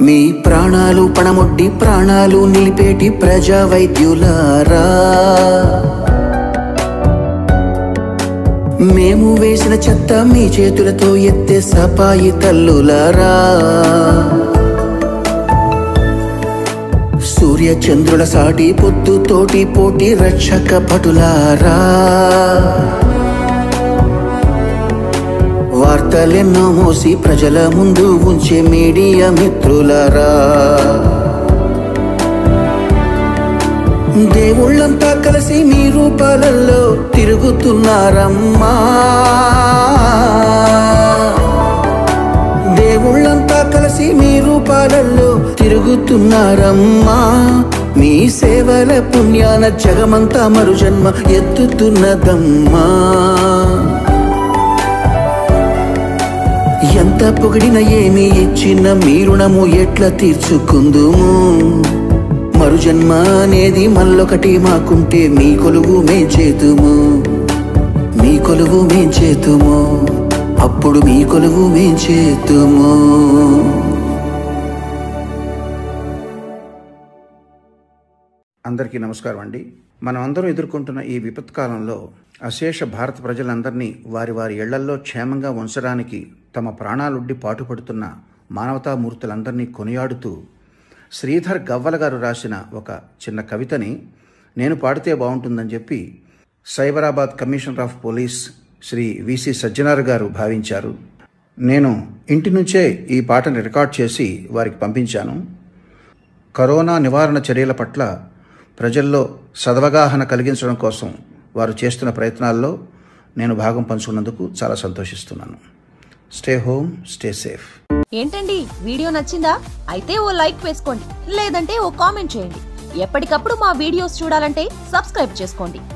మీ ప్రాణాలు పణమొడ్డి ప్రాణాలు నిలిపేటి ప్రజా వైద్యులారా మేము వేసిన చెత్త మీ చేతులతో ఎత్తే సపాయి తల్లులారా సూర్య చంద్రుల సాటి పొద్దుతోటి పోటీ రక్షక భటులారా వార్తలెన్నో మోసి ప్రజల ముందు ఉంచే మీడియా మిత్రులారా దేవుళ్ళంతా కలిసి మీ రూపాలలో తిరుగుతున్నారమ్మా దేవుళ్ళంతా కలిసి మీ రూపాలలో తిరుగుతున్నారమ్మా మీ సేవల పుణ్యాన జగమంతా మరు జన్మ ఎత్తుతున్నదమ్మా ఎంత పొగిడిన ఏమి ఇచ్చిన మీ రుణము ఎట్లా తీర్చుకుందుము మరు జన్మ అనేది మళ్ళొకటి మాకుంటే మీ కొలువు మేం చేతుము మీ కొలువు మేం చేతుము అప్పుడు మీ కొలువు మేం చేతుము అందరికీ నమస్కారం అండి మనం అందరం ఎదుర్కొంటున్న ఈ విపత్కాలంలో అశేష భారత ప్రజలందరినీ వారి వారి ఇళ్లల్లో క్షేమంగా ఉంచడానికి తమ ప్రాణాలుడ్డి పాటుపడుతున్న మానవతామూర్తులందరినీ కొనియాడుతూ శ్రీధర్ గవ్వల గారు రాసిన ఒక చిన్న కవితని నేను పాడితే బాగుంటుందని చెప్పి Cyberabad commissioner of police Shri V C Sajjanar గారు భావించారు నేను ఇంటి నుంచే ఈ పాటని రికార్డ్ చేసి వారికి పంపించాను కరోనా నివారణ చర్యల పట్ల ప్రజల్లో సదవగాహన కలిగించడం కోసం వారు చేస్తున్న ప్రయత్నాల్లో నేను భాగం పంచుకున్నందుకు చాలా సంతోషిస్తున్నాను స్టే హోమ్ స్టే సేఫ్ ఏంటండి వీడియో నచ్చిందా అయితే ఓ లైక్ వేసుకోండి లేదంటే ఓ కామెంట్ చేయండి ఎప్పటికప్పుడు మా వీడియోస్ చూడాలంటే సబ్స్క్రైబ్ చేసుకోండి